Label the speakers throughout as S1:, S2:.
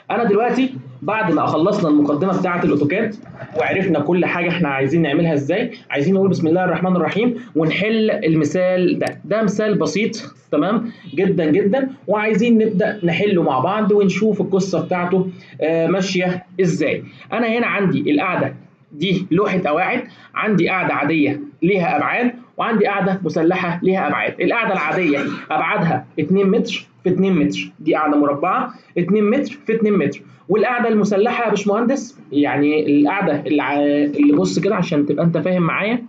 S1: انا دلوقتي بعد ما خلصنا المقدمه بتاعه الاوتوكاد وعرفنا كل حاجه احنا عايزين نعملها ازاي عايزين نقول بسم الله الرحمن الرحيم ونحل المثال ده ده مثال بسيط تمام جدا جدا وعايزين نبدا نحله مع بعض ونشوف القصه بتاعته آه ماشيه ازاي انا هنا عندي القاعده دي لوحه قواعد عندي قاعده عاديه ليها ابعاد وعندي قاعده مسلحه ليها ابعاد القاعده العاديه ابعادها 2 متر في 2 متر دي قاعده مربعه 2 متر في 2 متر والقاعده المسلحه يا باشمهندس يعني القاعده الع... اللي بص كده عشان تبقى انت فاهم معايا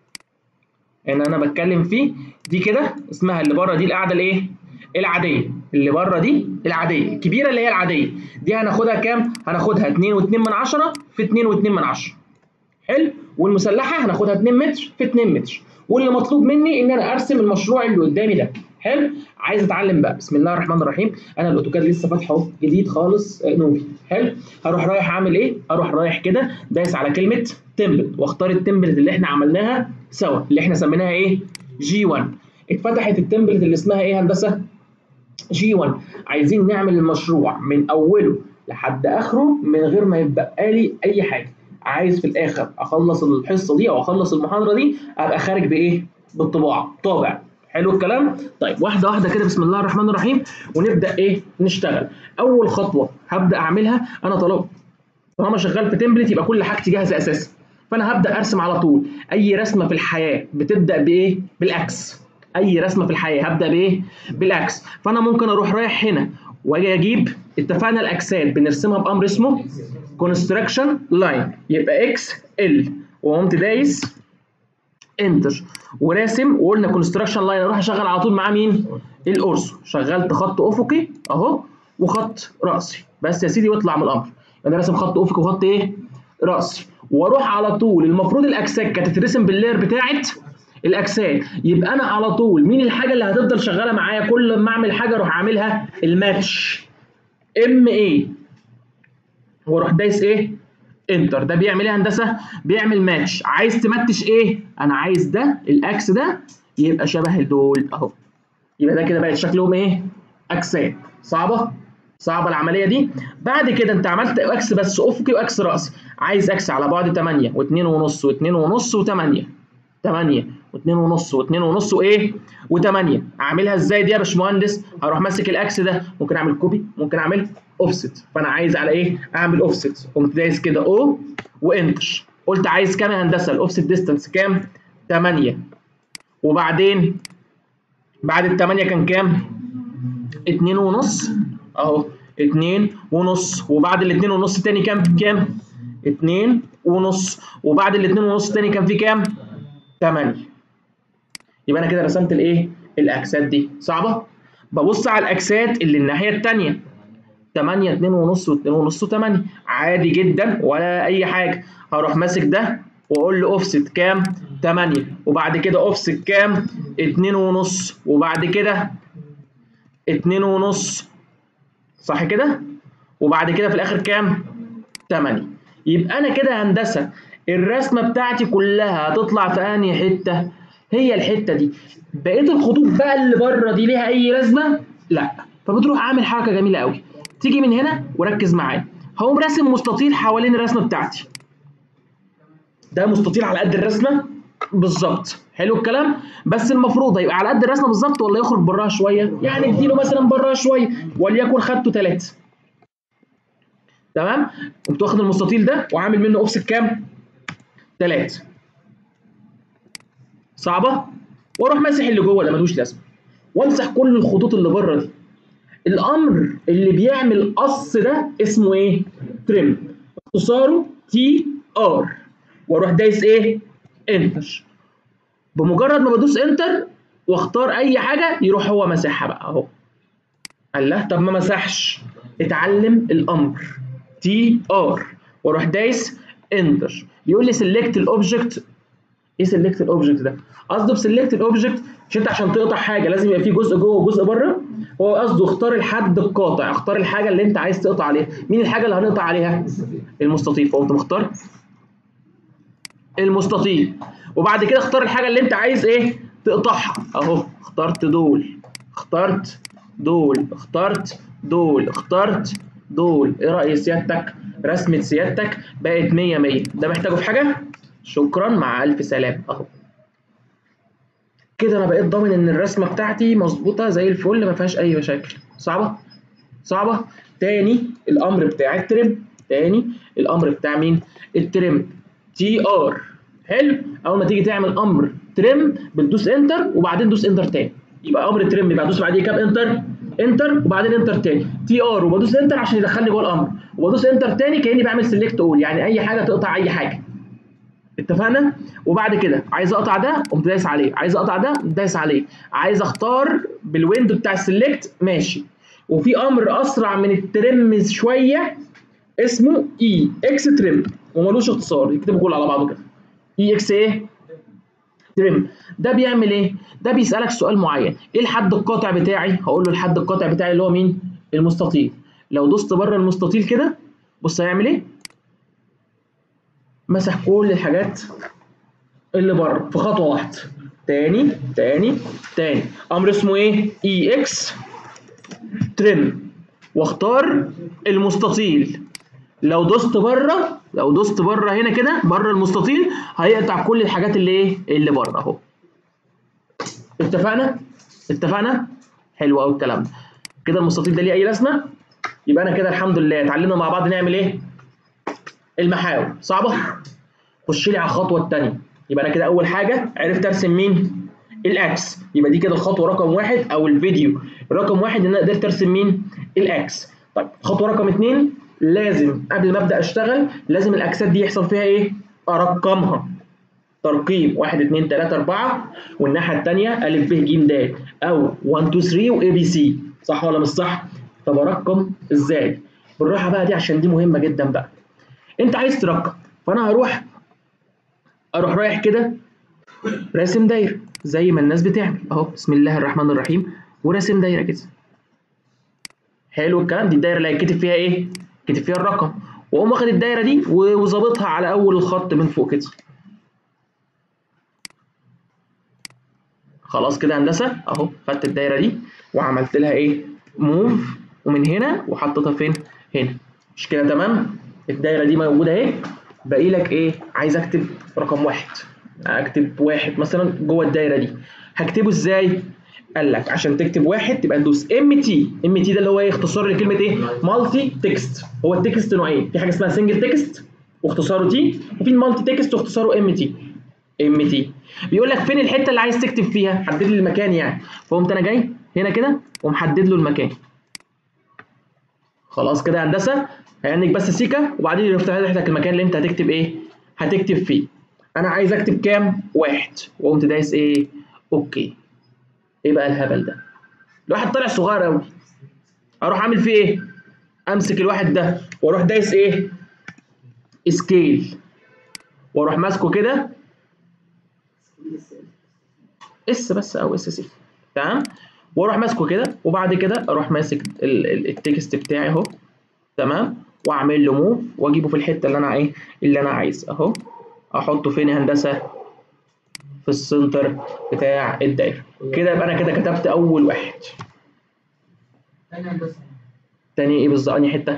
S1: ان انا بتكلم فيه دي كده اسمها اللي بره دي القاعده الايه العاديه اللي بره دي العاديه الكبيره اللي هي العاديه دي هناخدها كام هناخدها 2 و2 من 10 في 2 و2 من 10 حلو والمسلحه هناخدها 2 متر في 2 متر واللي مطلوب مني ان انا ارسم المشروع اللي قدامي ده حلو عايز اتعلم بقى بسم الله الرحمن الرحيم انا الاوتوكاد لسه فاتحه جديد خالص نوبي حلو هروح رايح اعمل ايه اروح رايح كده دايس على كلمه تمبلت واختار التمبلت اللي احنا عملناها سوا اللي احنا سميناها ايه جي 1 اتفتحت التمبلت اللي اسمها ايه هندسه جي 1 عايزين نعمل المشروع من اوله لحد اخره من غير ما يبقى لي اي حاجه عايز في الاخر اخلص الحصه دي او اخلص المحاضره دي ابقى خارج بايه بالطباعه طابع حلو الكلام طيب واحده واحده كده بسم الله الرحمن الرحيم ونبدا ايه نشتغل اول خطوه هبدا اعملها انا طالما طالما شغال في تمبلت يبقى كل حاجتي جاهزه اساسا فانا هبدا ارسم على طول اي رسمه في الحياه بتبدا بايه بالاكس اي رسمه في الحياه هبدا بايه بالاكس فانا ممكن اروح رايح هنا واجي اجيب اتفقنا الاكسات بنرسمها بامر اسمه كونستراكشن لاين يبقى اكس ال وقمت دايس انتر وراسم وقلنا كونستراكشن لاين اروح اشغل على طول معاه مين؟ القرص شغلت خط افقي اهو وخط راسي بس يا سيدي واطلع من الامر انا راسم خط افقي وخط ايه؟ راسي واروح على طول المفروض الاكسات كانت تترسم باللاير بتاعت الاجساد يبقى انا على طول مين الحاجه اللي هتفضل شغاله معايا كل ما اعمل حاجه اروح اعملها الماتش ام ايه واروح دايس ايه انتر ده بيعمل ايه هندسه بيعمل ماتش عايز تمتش ايه انا عايز ده الاكس ده يبقى شبه دول اهو يبقى ده كده بقت شكلهم ايه اجساد صعبه صعبه العمليه دي بعد كده انت عملت اكس بس افقي واكس راسي عايز اكس على بعد 8 و2 ونص و2 ونص و8 8 و2 ونص و2 ونص وايه و8 اعملها ازاي دي يا باشمهندس هروح ماسك الاكس ده ممكن اعمل كوبي ممكن اعمل اوفست فانا عايز على ايه اعمل اوفست قمت دايس كده او وانتر قلت عايز كام يا هندسه الاوفست ديستانس كام 8 وبعدين بعد ال 8 كان كام 2 ونص اهو 2 ونص وبعد ال 2 ونص تاني كام كام 2 ونص وبعد ال 2 ونص تاني كان في كام 8 يبقى انا كده رسمت الايه الاكسات دي صعبه ببص على الاكسات اللي الناحيه الثانيه 8 2 ونص و2 ونص و8 عادي جدا ولا اي حاجه هروح ماسك ده واقول له اوفست كام 8 وبعد كده اوفست كام 2 ونص وبعد كده 2 ونص صح كده وبعد كده في الاخر كام 8 يبقى انا كده هندسه الرسمه بتاعتي كلها هتطلع في انهي حته هي الحته دي بقيه الخطوط بقى اللي بره دي ليها اي لازمه لا فبتروح عامل حركه جميله قوي تيجي من هنا وركز معايا هقوم راسم مستطيل حوالين الرسمه بتاعتي ده مستطيل على قد الرسمه بالظبط حلو الكلام بس المفروض هيبقى على قد الرسمه بالظبط ولا يخرج براها شويه يعني اديله مثلا براها شويه وليكن خدته 3 تمام قمت واخد المستطيل ده وعامل منه اوفست كام 3 صعبه واروح ماسح اللي جوه ده ملوش لازمه وامسح كل الخطوط اللي بره دي الامر اللي بيعمل قص ده اسمه ايه تريم اختصاره تي ار واروح دايس ايه انتر بمجرد ما بدوس انتر واختار اي حاجه يروح هو مسحها بقى اهو الله طب ما مسحش اتعلم الامر تي ار واروح دايس انتر يقول لي سيلكت الاوبجكت ايه سيلكت الاوبجكت ده قصده بسيلكت الاوبجكت مش انت عشان تقطع حاجه لازم يبقى في جزء جوه وجزء بره هو قصده اختار الحد القاطع اختار الحاجه اللي انت عايز تقطع عليها مين الحاجه اللي هنقطع عليها المستطيل فقمت مختار المستطيل وبعد كده اختار الحاجه اللي انت عايز ايه تقطعها اهو اخترت دول اخترت دول اخترت دول اخترت دول ايه راي سيادتك رسمه سيادتك بقت 100 100 ده محتاجه في حاجه شكرا مع الف سلام اهو كده انا بقيت ضامن ان الرسمه بتاعتي مظبوطه زي الفل ما فيهاش اي مشاكل صعبه صعبه تاني الامر بتاع الترم تاني الامر بتاع مين الترم تي ار حلو اول ما تيجي تعمل امر ترم بتدوس انتر وبعدين دوس انتر تاني يبقى امر الترم يبقى ادوس بعديه كام انتر انتر وبعدين انتر تاني تي ار وبدوس انتر عشان يدخلني جوه الامر وبدوس انتر تاني كاني بعمل سيلكت اول يعني اي حاجه تقطع اي حاجه اتفقنا وبعد كده عايز اقطع ده قمت دايس عليه عايز اقطع ده دايس عليه عايز اختار بالويندو بتاع السلكت ماشي وفي امر اسرع من الترم شويه اسمه اي اكس ترم وملوش اختصار يكتبوا كله على بعضه كده اي اكس ايه ترم ده بيعمل ايه ده بيسالك سؤال معين ايه الحد القاطع بتاعي هقول له الحد القاطع بتاعي اللي هو مين المستطيل لو دوست بره المستطيل كده بص هيعمل ايه مسح كل الحاجات اللي بره في خطوه واحده تاني تاني تاني امر اسمه ايه اي اكس ترم واختار المستطيل لو دوست بره لو دوست بره هنا كده بره المستطيل هيقطع كل الحاجات اللي ايه اللي بره اهو اتفقنا اتفقنا حلو قوي الكلام ده كده المستطيل ده ليه اي لازمه يبقى انا كده الحمد لله اتعلمنا مع بعض نعمل ايه المحاور صعبه خش لي على الخطوه الثانيه يبقى انا كده اول حاجه عرفت ارسم مين الاكس يبقى دي كده الخطوه رقم واحد او الفيديو رقم واحد ان انا قدرت ارسم مين الاكس طيب خطوه رقم اثنين لازم قبل ما ابدا اشتغل لازم الاكسات دي يحصل فيها ايه ارقمها ترقيم 1 2 3 4 والناحيه الثانيه ا ب ج د او 1 2 3 واي بي سي صح ولا مش صح طب ارقم ازاي بالراحه بقى دي عشان دي مهمه جدا بقى انت عايز ترقم فانا هروح اروح رايح كده راسم دايره زي ما الناس بتعمل اهو بسم الله الرحمن الرحيم وراسم دايره كده حلو الكلام دي الدايره اللي هيتكتب فيها ايه كتب فيها الرقم واقوم واخد الدايره دي وظابطها على اول الخط من فوق كده خلاص كده هندسه اهو خدت الدايره دي وعملت لها ايه موف ومن هنا وحطيتها فين هنا مش كده تمام الدايره دي موجوده اهي باقي لك ايه عايز اكتب رقم واحد اكتب واحد مثلا جوه الدايره دي هكتبه ازاي قال لك عشان تكتب واحد تبقى تدوس ام تي ام تي ده اللي هو ايه اختصار لكلمه ايه مالتي تكست هو التكست نوعين في حاجه اسمها سنجل تكست واختصاره تي وفي المالتي تكست واختصاره ام تي ام تي بيقول لك فين الحته اللي عايز تكتب فيها حدد لي المكان يعني فقمت انا جاي هنا كده ومحدد له المكان خلاص كده يا هندسه هيعنيك بس سيكا وبعدين يفتح لك المكان اللي انت هتكتب ايه هتكتب فيه انا عايز اكتب كام واحد وقمت دايس ايه اوكي ايه بقى الهبل ده الواحد طالع صغير قوي اروح اعمل فيه ايه امسك الواحد ده واروح دايس ايه سكيل واروح ماسكه كده اس بس او اس سي تمام واروح ماسكه كده وبعد كده اروح ماسك التكست بتاعي اهو تمام واعمل له موف واجيبه في الحته اللي انا ايه اللي انا عايز اهو احطه فين يا هندسه في السنتر بتاع الدايره كده يبقى انا كده كتبت اول واحد تاني ايه بالظبط انهي حته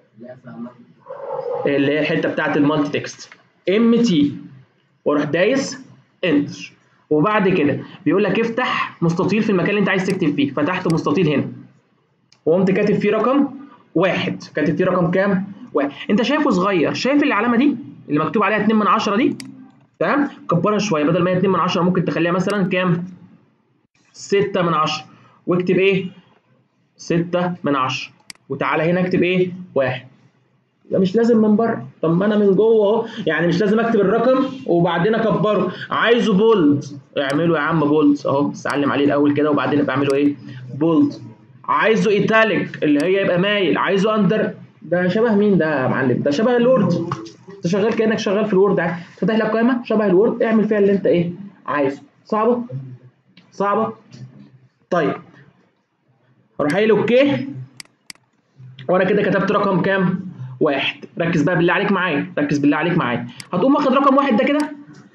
S1: اللي هي الحته بتاعت المالتي تكست ام تي واروح دايس انتر وبعد كده بيقول لك افتح مستطيل في المكان اللي انت عايز تكتب فيه فتحت مستطيل هنا وقمت كاتب فيه رقم واحد كاتب فيه رقم كام؟ واحد انت شايفه صغير شايف العلامه دي اللي مكتوب عليها 2 من 10 دي تمام كبرها شويه بدل ما هي 2 من 10 ممكن تخليها مثلا كام 6 من 10 واكتب ايه 6 من 10 وتعالى هنا اكتب ايه واحد يبقى مش لازم من بره طب ما انا من جوه اهو يعني مش لازم اكتب الرقم وبعدين اكبره عايزه بولد اعمله يا عم بولد اهو بس اعلم عليه الاول كده وبعدين ابقى اعمله ايه بولد عايزه ايتاليك اللي هي يبقى مايل عايزه اندر ده شبه مين ده يا معلم ده شبه الوورد انت شغال كانك شغال في الوورد عادي فاتح لك قائمه شبه الوورد اعمل فيها اللي انت ايه عايزه صعبه صعبه طيب اروح قايل اوكي وانا كده كتبت رقم كام واحد ركز بقى بالله عليك معايا ركز بالله عليك معايا هتقوم واخد رقم واحد ده كده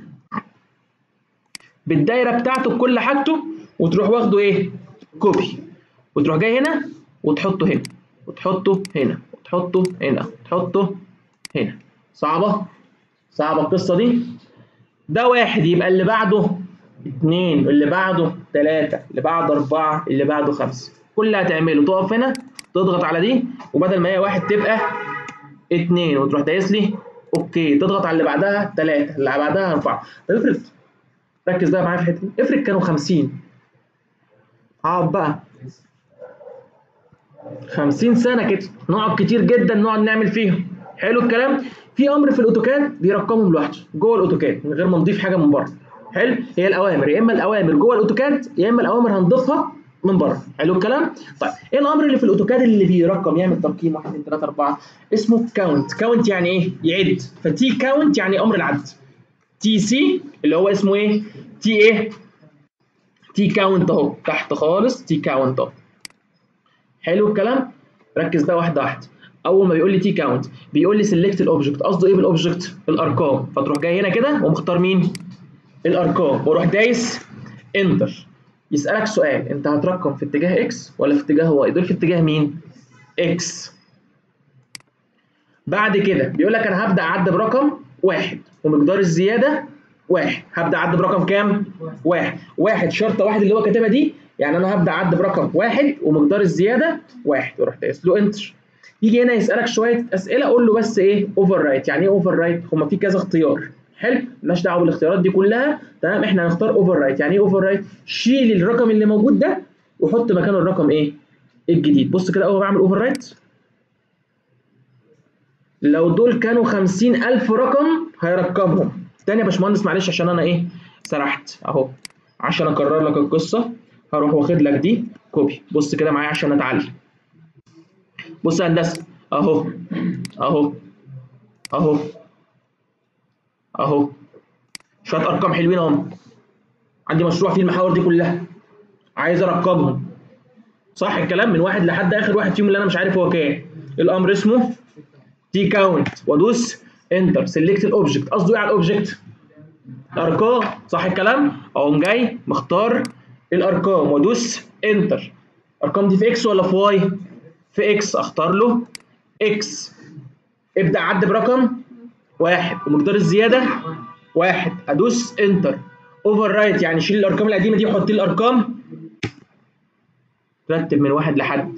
S1: بالدايره بتاعته بكل حاجته وتروح واخده ايه كوبي وتروح جاي هنا وتحطه هنا وتحطه هنا تحطه هنا تحطه هنا صعبه صعبه القصه دي ده واحد يبقى اللي بعده اتنين اللي بعده تلاتة اللي بعده أربعة اللي بعده خمسة كل اللي هتعمله تقف هنا تضغط على دي وبدل ما هي واحد تبقى اتنين وتروح دايس لي اوكي تضغط على اللي بعدها تلاتة اللي بعدها أربعة طب افرض ركز بقى معايا في الحتة دي افرض كانوا خمسين اقعد بقى خمسين سنة كده نقعد كتير جدا نقعد نعمل فيهم حلو الكلام في امر في الاوتوكاد بيرقمهم لوحده جوه الاوتوكاد من غير ما نضيف حاجه من بره حلو هي الاوامر يا اما الاوامر جوه الاوتوكاد يا اما الاوامر هنضيفها من بره حلو الكلام طيب ايه الامر اللي في الاوتوكاد اللي بيرقم يعمل ترقيم 1 2 3 4 اسمه كاونت كاونت يعني ايه يعد فتي كاونت يعني امر العد تي سي اللي هو اسمه ايه تي ايه تي كاونت اهو تحت خالص تي كاونت اهو حلو الكلام ركز بقى واحده واحده اول ما بيقول لي تي كاونت بيقول لي سيلكت الاوبجكت قصده ايه بالاوبجكت الارقام فتروح جاي هنا كده ومختار مين الارقام واروح دايس انتر يسالك سؤال انت هترقم في اتجاه اكس ولا في اتجاه واي دول في اتجاه مين اكس بعد كده بيقول لك انا هبدا اعد برقم واحد ومقدار الزياده واحد هبدا اعد برقم كام واحد واحد شرطه واحد اللي هو كاتبها دي يعني انا هبدا اعد برقم واحد ومقدار الزياده واحد واروح دايس له انتر يجي هنا يسالك شويه اسئله قول له بس ايه اوفر رايت يعني ايه اوفر رايت هما في كذا اختيار حلو مالناش دعوه بالاختيارات دي كلها تمام احنا هنختار اوفر رايت يعني ايه اوفر رايت شيل الرقم اللي موجود ده وحط مكانه الرقم ايه الجديد بص كده اول ما بعمل اوفر رايت لو دول كانوا 50000 رقم هيرقمهم تاني يا باشمهندس معلش عشان انا ايه سرحت اهو عشان اكرر لك القصه هروح واخد لك دي كوبي بص كده معايا عشان اتعلم بص يا هندسه اهو اهو اهو اهو شويه ارقام حلوين اهم عندي مشروع فيه المحاور دي كلها عايز ارقمهم صح الكلام من واحد لحد اخر واحد فيهم اللي انا مش عارف هو كام الامر اسمه تي كاونت وادوس انتر سيلكت الاوبجكت قصده ايه على الاوبجكت ارقام صح الكلام اقوم جاي مختار الارقام وادوس انتر الارقام دي في اكس ولا في واي في اكس اختار له اكس ابدا عد برقم واحد ومقدار الزياده واحد ادوس انتر اوفر رايت يعني شيل الارقام القديمه دي وحط لي الارقام رتب من واحد لحد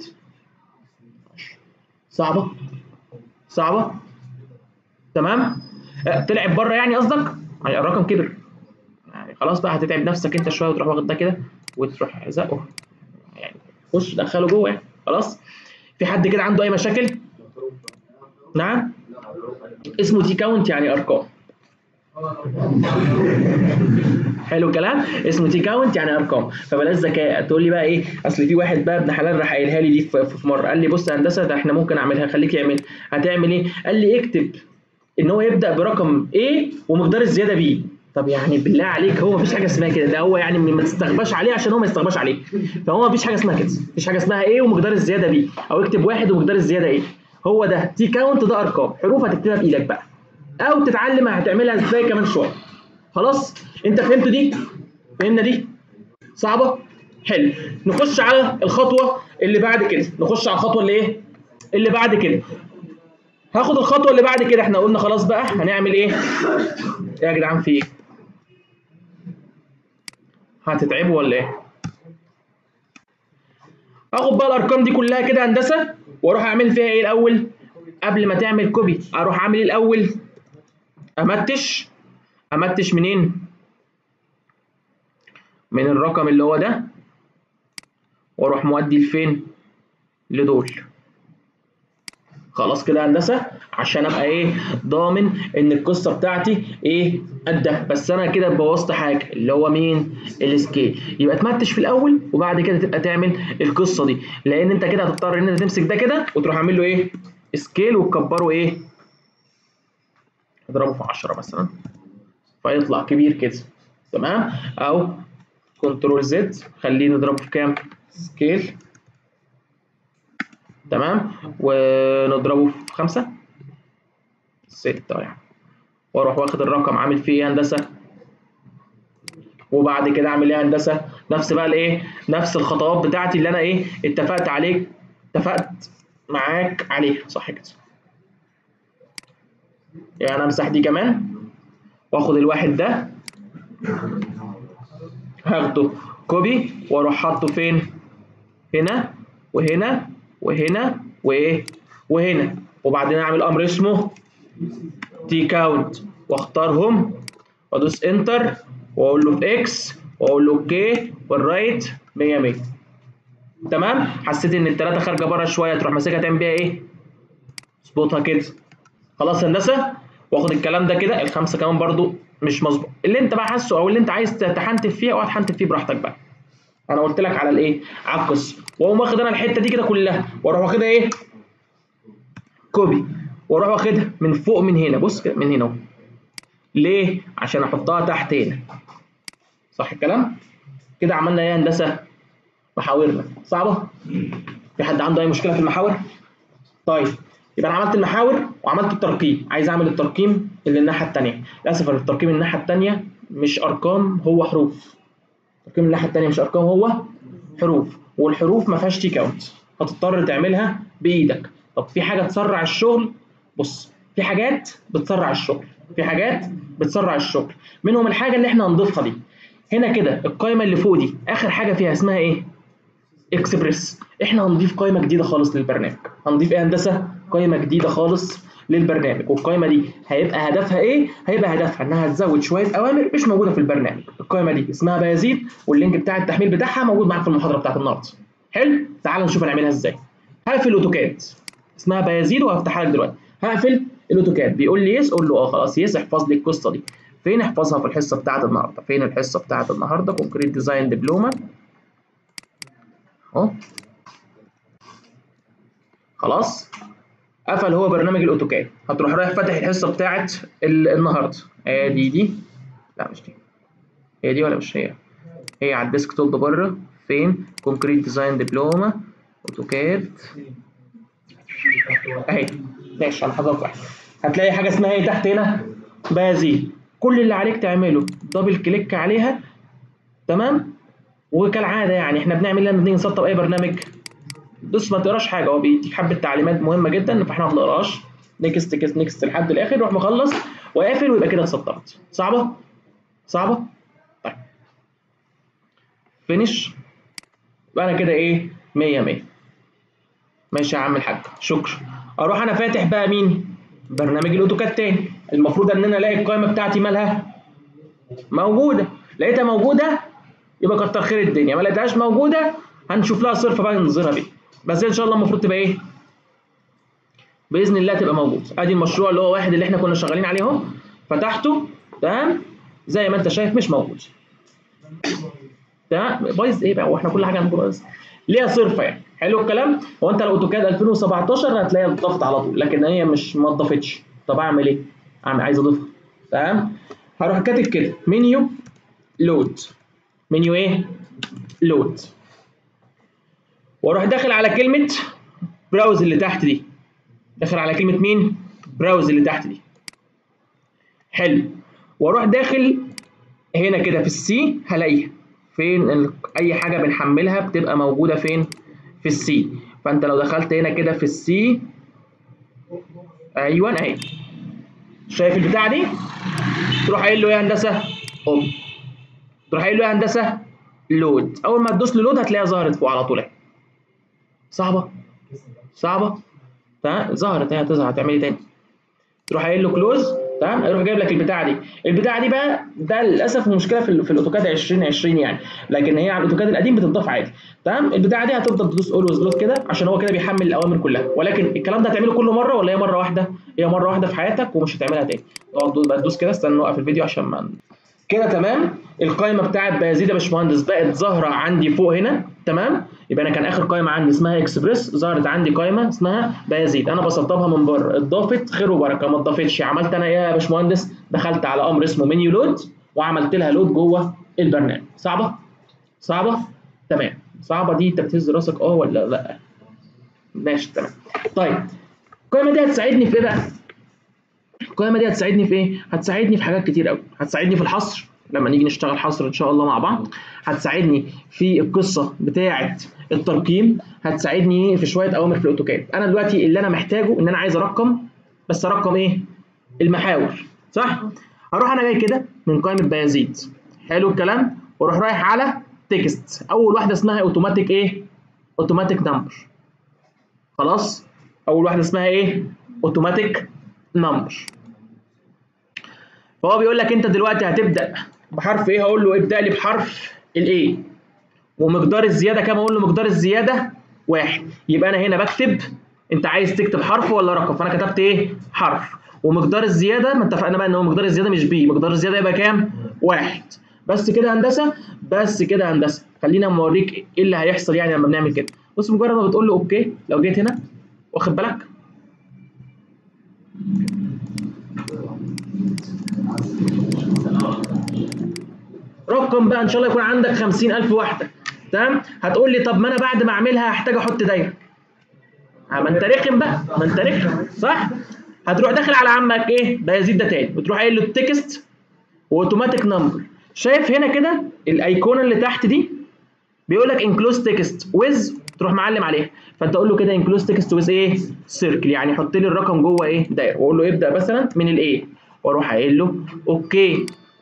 S1: صعبه صعبه تمام أه، طلعت بره يعني قصدك يعني الرقم كبر يعني خلاص بقى هتتعب نفسك انت شويه وتروح واخد ده كده وتروح زقه يعني خش دخله جوه يعني خلاص في حد كده عنده اي مشاكل نعم اسمه تي كاونت يعني ارقام حلو الكلام اسمه تي كاونت يعني ارقام فبلاش ذكاء تقول لي بقى ايه اصل في واحد بقى ابن حلال راح قايلها لي دي في في مره قال لي بص يا هندسه ده احنا ممكن اعملها خليك يعمل هتعمل ايه قال لي اكتب ان هو يبدا برقم A ومقدار الزياده B طب يعني بالله عليك هو مفيش حاجه اسمها كده ده هو يعني ما تستغباش عليه عشان هو ما يستغباش عليك فهو مفيش حاجه اسمها كده مفيش حاجه اسمها A ومقدار الزياده B او اكتب واحد ومقدار الزياده A هو ده تي كاونت ده ارقام حروف هتكتبها بايدك بقى او تتعلم هتعملها ازاي كمان شويه خلاص انت فهمت دي فهمنا دي صعبه حلو نخش على الخطوه اللي بعد كده نخش على الخطوه اللي ايه اللي بعد كده هاخد الخطوه اللي بعد كده احنا قلنا خلاص بقى هنعمل ايه يا جدعان في ايه هتتعبوا ولا ايه اخد بقى الارقام دي كلها كده هندسه واروح اعمل فيها ايه الاول قبل ما تعمل كوبي اروح اعمل ايه الاول امتش امتش منين من الرقم اللي هو ده واروح مودي لفين لدول خلاص كده هندسه عشان ابقى ايه ضامن ان القصه بتاعتي ايه قدها بس انا كده بوظت حاجه اللي هو مين السكيل يبقى تمتش في الاول وبعد كده تبقى تعمل القصه دي لان انت كده هتضطر ان انت تمسك ده كده وتروح عامل له ايه سكيل وتكبره ايه اضربه في 10 مثلا فيطلع كبير كده تمام او كنترول زد خليه نضربه في كام سكيل تمام ونضربه في خمسة ستة يعني واروح واخد الرقم عامل فيه ايه هندسة وبعد كده اعمل ايه هندسة نفس بقى الايه نفس الخطوات بتاعتي اللي انا ايه اتفقت عليه اتفقت معاك عليها صح كده يعني امسح دي كمان واخد الواحد ده هاخده كوبي واروح حاطه فين هنا وهنا وهنا وايه وهنا وبعدين اعمل امر اسمه تي كاونت واختارهم وادوس انتر واقول له في اكس واقول له اوكي والرايت 100 100 تمام حسيت ان الثلاثه خارجه بره شويه تروح ماسكها تعمل بيها ايه اظبطها كده خلاص هندسه واخد الكلام ده كده الخمسه كمان برضو مش مظبوط اللي انت بقى حاسه او اللي انت عايز تحنتف فيه او تحنتف فيه براحتك بقى انا قلت لك على الايه على القصه واقوم واخد انا الحته دي كده كلها واروح واخدها ايه كوبي واروح واخدها من فوق من هنا بص كده من هنا اهو ليه عشان احطها تحت هنا صح الكلام كده عملنا ايه يا هندسه محاورنا صعبه في حد عنده اي مشكله في المحاور طيب يبقى انا عملت المحاور وعملت الترقيم عايز اعمل الترقيم اللي الناحيه الثانيه للاسف الترقيم الناحيه الثانيه مش ارقام هو حروف الترقيم الناحيه الثانيه مش ارقام هو حروف والحروف ما فيهاش تي كاونت هتضطر تعملها بايدك طب في حاجه تسرع الشغل بص في حاجات بتسرع الشغل في حاجات بتسرع الشغل منهم الحاجه اللي احنا هنضيفها دي هنا كده القائمه اللي فوق دي اخر حاجه فيها اسمها ايه اكسبريس احنا هنضيف قائمه جديده خالص للبرنامج هنضيف ايه هندسه قائمه جديده خالص للبرنامج والقائمه دي هيبقى هدفها ايه هيبقى هدفها انها تزود شويه اوامر مش موجوده في البرنامج القائمه دي اسمها بيزيد واللينك بتاع التحميل بتاعها موجود معاك في المحاضره بتاعت النهارده حلو تعال نشوف هنعملها ازاي هقفل الاوتوكاد اسمها بيزيد وهفتحها لك دلوقتي هقفل الاوتوكاد بيقول لي يس قول له اه خلاص يس احفظ لي القصه دي فين احفظها في الحصه بتاعت النهارده فين الحصه بتاعت النهارده كونكريت ديزاين دبلومه اهو خلاص قفل هو برنامج الاوتوكاد هتروح رايح فاتح الحصه بتاعت النهارده ادي دي لا مش دي هي دي ولا مش هي هي على الديسك توب بره فين كونكريت ديزاين دبلومه اوتوكاد اهي ماشي على حضرتك واحد هتلاقي حاجه اسمها ايه تحت هنا بازي كل اللي عليك تعمله دبل كليك عليها تمام وكالعاده يعني احنا بنعمل لما بنيجي نسطب اي برنامج بص ما تقراش حاجه هو بيديك حبه تعليمات مهمه جدا فاحنا ما بنقراش نيكست نيكست نيكست لحد الاخر روح مخلص وقافل ويبقى كده اتسطبت صعبه صعبه طيب فينش يبقى انا كده ايه 100 100 ماشي يا عم الحاج شكرا اروح انا فاتح بقى مين برنامج الاوتوكاد تاني المفروض ان انا الاقي القائمه بتاعتي مالها موجوده لقيتها موجوده يبقى كتر خير الدنيا ما لقيتهاش موجوده هنشوف لها صرفه بقى نظهرها بيه بس ان شاء الله المفروض تبقى ايه باذن الله تبقى موجود ادي المشروع اللي هو واحد اللي احنا كنا شغالين عليه اهو فتحته تمام زي ما انت شايف مش موجود تمام بايظ ايه بقى هو احنا كل حاجه عندنا بايظ ليها صرفه يعني حلو الكلام هو انت لو اوتوكاد 2017 هتلاقيها اتضافت على طول لكن هي مش ما اتضافتش طب اعمل ايه اعمل عايز اضيفها تمام هروح كاتب كده منيو لود منيو ايه لود واروح داخل على كلمه براوز اللي تحت دي داخل على كلمه مين براوز اللي تحت دي حلو واروح داخل هنا كده في السي هلاقيها فين ال... اي حاجه بنحملها بتبقى موجوده فين في السي فانت لو دخلت هنا كده في السي ايوه اهي شايف البتاعه دي تروح قايل له ايه يا هندسه اوب تروح قايل له ايه يا هندسه لود اول ما تدوس له لود هتلاقيها ظهرت فوق على طول اهي صعبه صعبه تمام ظهرت اهي هتظهر هتعمل ايه تاني تروح قايل له كلوز تمام يروح جايب لك البتاعه دي البتاعه دي بقى ده للاسف مشكله في, في الاوتوكاد 2020 يعني لكن هي على الاوتوكاد القديم بتضاف عادي تمام البتاعه دي هتفضل تدوس اولويز لود كده عشان هو كده بيحمل الاوامر كلها ولكن الكلام ده هتعمله كل مره ولا هي مره واحده هي مره واحده في حياتك ومش هتعملها تاني تقعد بقى تدوس كده استنى نوقف الفيديو عشان ما كده تمام القائمه بتاعت بيزيد يا باشمهندس بقت ظاهره عندي فوق هنا تمام يبقى انا كان اخر قائمه عندي اسمها اكسبريس ظهرت عندي قائمه اسمها بيزيد انا بسطبها من بره اتضافت خير وبركه ما اتضافتش عملت انا ايه يا باشمهندس دخلت على امر اسمه منيو لود وعملت لها لود جوه البرنامج صعبه صعبه تمام صعبه دي انت بتهز راسك اه ولا لا ماشي تمام طيب القائمه دي هتساعدني في ايه بقى القائمه دي هتساعدني في ايه هتساعدني في حاجات كتير قوي هتساعدني في الحصر لما نيجي نشتغل حصر ان شاء الله مع بعض هتساعدني في القصه بتاعه الترقيم هتساعدني في شويه اوامر في الاوتوكاد انا دلوقتي اللي انا محتاجه ان انا عايز ارقم بس ارقم ايه المحاور صح هروح انا جاي كده من قائمه بيازيد حلو الكلام واروح رايح على تكست اول واحده اسمها اوتوماتيك ايه اوتوماتيك نمبر خلاص اول واحده اسمها ايه اوتوماتيك نمبر فهو بيقول لك انت دلوقتي هتبدا بحرف ايه هقول له ابدا لي بحرف الايه ومقدار الزياده كام اقول له مقدار الزياده واحد يبقى انا هنا بكتب انت عايز تكتب حرف ولا رقم فانا كتبت ايه حرف ومقدار الزياده ما اتفقنا بقى ان هو مقدار الزياده مش بي مقدار الزياده يبقى كام واحد بس كده هندسه بس كده هندسه خلينا اوريك ايه اللي هيحصل يعني لما بنعمل كده بص مجرد ما بتقول له اوكي لو جيت هنا واخد بالك رقم بقى ان شاء الله يكون عندك 50000 وحده تمام هتقول لي طب ما انا بعد ما اعملها هحتاج احط دايره ما انت رخم بقى ما انت رخم صح هتروح داخل على عمك ايه بيزيد ده تاني وتروح قايل له التكست واوتوماتيك نمبر شايف هنا كده الايقونه اللي تحت دي بيقول لك انكلوز تكست ويز تروح معلم عليها فانت تقول له كده انكلوز تكست ويز ايه سيركل يعني حط لي الرقم جوه ايه دايره واقول له ابدا مثلا من الايه واروح قايل له اوكي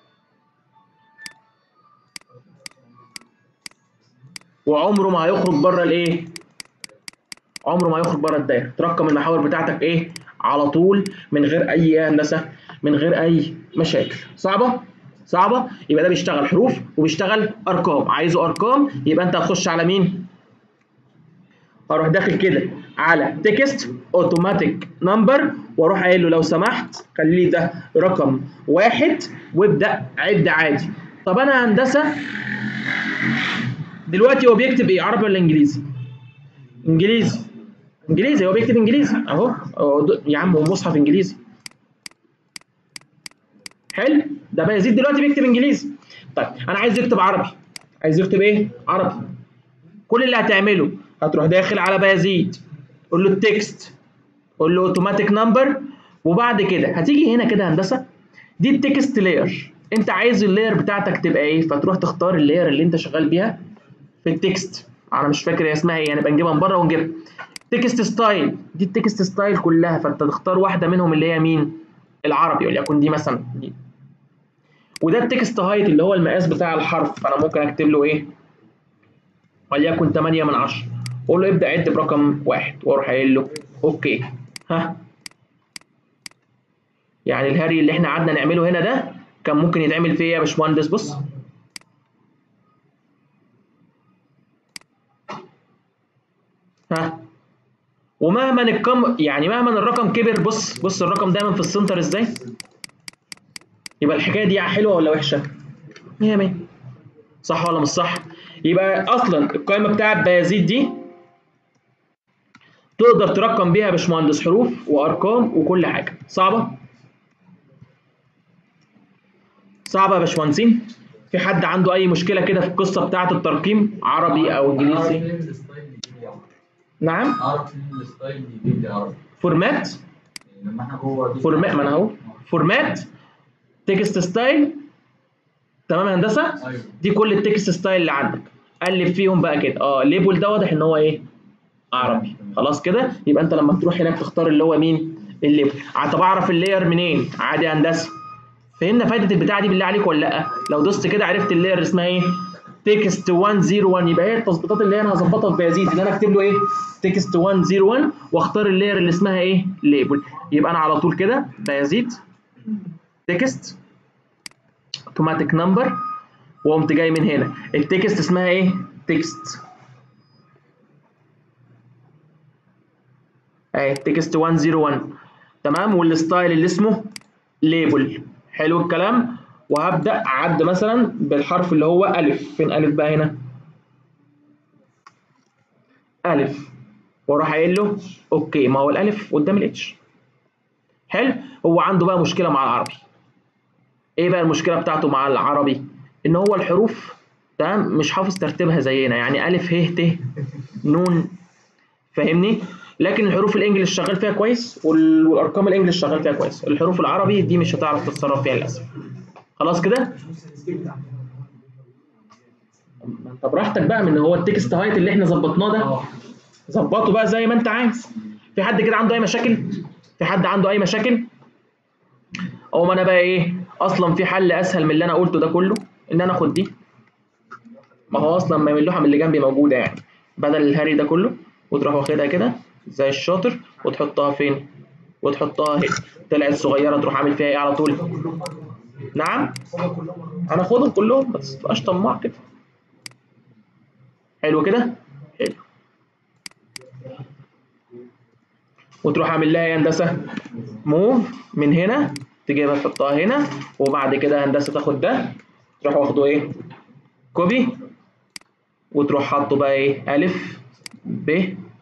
S1: وعمره ما هيخرج بره الايه عمره ما هيخرج بره الدايره ترقم المحاور بتاعتك ايه على طول من غير اي هندسه من غير اي مشاكل صعبه صعبه يبقى ده بيشتغل حروف وبيشتغل ارقام عايزه ارقام يبقى انت هتخش على مين هروح داخل كده على تكست اوتوماتيك نمبر واروح قايل له لو سمحت خلي لي ده رقم واحد وابدا عد عادي طب انا هندسه دلوقتي هو بيكتب ايه عربي ولا انجليزي انجليزي انجليزي هو بيكتب انجليزي اهو أهو يا عم هو مصحف انجليزي حلو ده بقى يزيد دلوقتي بيكتب انجليزي طيب انا عايز يكتب عربي عايز يكتب ايه عربي كل اللي هتعمله هتروح داخل على بيزيد قول له التكست قول له اوتوماتيك نمبر وبعد كده هتيجي هنا كده هندسه دي التكست لاير انت عايز اللاير بتاعتك تبقى ايه فتروح تختار اللاير اللي انت شغال بيها في التكست انا مش فاكر هي اسمها ايه هنبقى نجيبها من بره ونجيبها تكست ستايل دي التكست ستايل كلها فانت تختار واحده منهم اللي هي مين العربي وليكن دي مثلا دي وده التكست هايت اللي هو المقاس بتاع الحرف فانا ممكن اكتب له ايه وليكن 8 من 10 اقول له ابدا عد برقم واحد واروح قايل له اوكي ها يعني الهري اللي احنا قعدنا نعمله هنا ده كان ممكن يتعمل فيه ايه يا باشمهندس بص ها ومهما الكم يعني مهما الرقم كبر بص بص الرقم دايما في السنتر ازاي يبقى الحكايه دي حلوه ولا وحشه 100 100 صح ولا مش صح يبقى اصلا القائمه بتاعت بيازيد دي تقدر ترقم بيها يا باشمهندس حروف وارقام وكل حاجه صعبه صعبه يا باشمهندسين في حد عنده اي مشكله كده في القصه بتاعه الترقيم عربي او انجليزي نعم
S2: اعرف ان الستايل جديد دي عربي
S1: فورمات
S2: لما احنا جوه دي
S1: فورمات ما انا اهو فورمات تكست ستايل تمام يا هندسه
S2: ايوه
S1: دي كل التكست ستايل اللي عندك قلب فيهم بقى كده اه الليبل ده واضح ان هو ايه عربي خلاص كده يبقى انت لما تروح هناك تختار اللي هو مين الليبل ع- طب اعرف اللاير منين عادي يا هندسه فهمنا فايده البتاعه دي بالله عليك ولا لا لو دوست كده عرفت اللاير اسمها ايه تكست 101 يبقى هي التظبيطات اللي انا هظبطها في بيزيد ان انا اكتب له ايه تكست 101 واختار اللاير اللي اسمها ايه ليبل يبقى انا على طول كده بيزيد تكست اوتوماتيك نمبر وقمت جاي من هنا التكست اسمها ايه تكست اهي تكست 101 تمام والستايل اللي اسمه ليبل حلو الكلام وهبدا اعد مثلا بالحرف اللي هو الف فين الف بقى هنا الف واروح قايل له اوكي ما هو الالف قدام الاتش حلو هو عنده بقى مشكله مع العربي ايه بقى المشكله بتاعته مع العربي ان هو الحروف تمام مش حافظ ترتيبها زينا يعني الف ه ت نون فاهمني لكن الحروف الانجليش شغال فيها كويس وال- والارقام الانجليش شغال فيها كويس الحروف العربي دي مش هتعرف تتصرف فيها للاسف خلاص كده ما انت براحتك بقى من هو التكست هايت اللي احنا ظبطناه ده
S2: اه
S1: ظبطه بقى زي ما انت عايز في حد كده عنده اي مشاكل في حد عنده اي مشاكل او ما انا بقى ايه اصلا في حل اسهل من اللي انا قلته ده كله ان انا اخد دي ما هو اصلا ما اللوحه من اللي جنبي موجوده يعني بدل الهري ده كله وتروح واخدها كده زي الشاطر وتحطها فين وتحطها هنا طلعت صغيره تروح عامل فيها ايه على طول نعم هناخدهم كلهم بس تبقاش طماع كده حلو كده حلو وتروح عامل لها يا هندسه موف من هنا تجيبها تحطها هنا وبعد كده هندسه تاخد ده تروح واخده ايه كوبي وتروح حاطه بقى ايه الف ب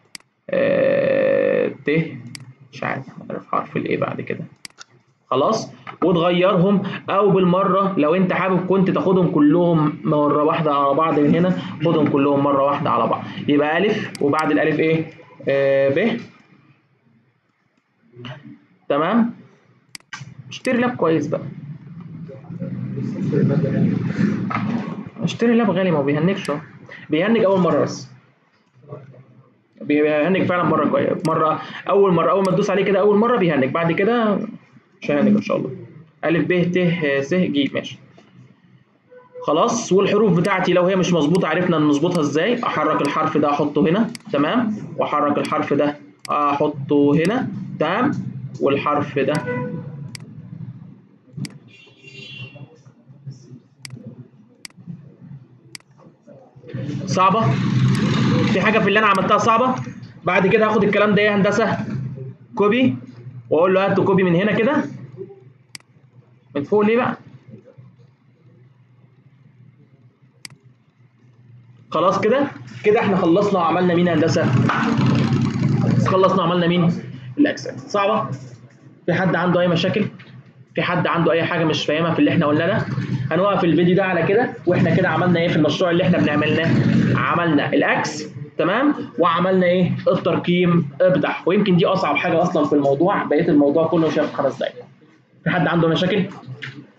S1: آه ت مش عارف عارف حرف الايه بعد كده خلاص وتغيرهم او بالمره لو انت حابب كنت تاخدهم كلهم مره واحده على بعض من هنا خدهم كلهم مره واحده على بعض يبقى الف وبعد الالف ايه آه ب تمام اشتري لاب كويس بقى اشتري لاب غالي ما بيهنكش اهو بيهنج اول مره بس بيهنج فعلا مره كويس مره اول مره اول ما تدوس عليه كده اول مره بيهنج بعد كده مش هيهنج ان شاء الله الف ب ت س ج ماشي خلاص والحروف بتاعتي لو هي مش مظبوطه عرفنا نظبطها ازاي احرك الحرف ده احطه هنا تمام واحرك الحرف ده احطه هنا تمام والحرف ده صعبة في حاجة في اللي أنا عملتها صعبة بعد كده هاخد الكلام ده إيه يا هندسة كوبي وأقول له هات كوبي من هنا كده من فوق ليه بقى خلاص كده كده احنا خلصنا وعملنا مين يا هندسة خلصنا وعملنا مين الاكسات صعبة في حد عنده اي مشاكل في حد عنده اي حاجه مش فاهمها في اللي احنا قلناه ده هنوقف الفيديو ده على كده واحنا كده عملنا ايه في المشروع اللي احنا بنعملناه عملنا الاكس تمام وعملنا ايه الترقيم ابدع ويمكن دي اصعب حاجه اصلا في الموضوع بقيه الموضوع كله شاف خمس دقايق في حد عنده مشاكل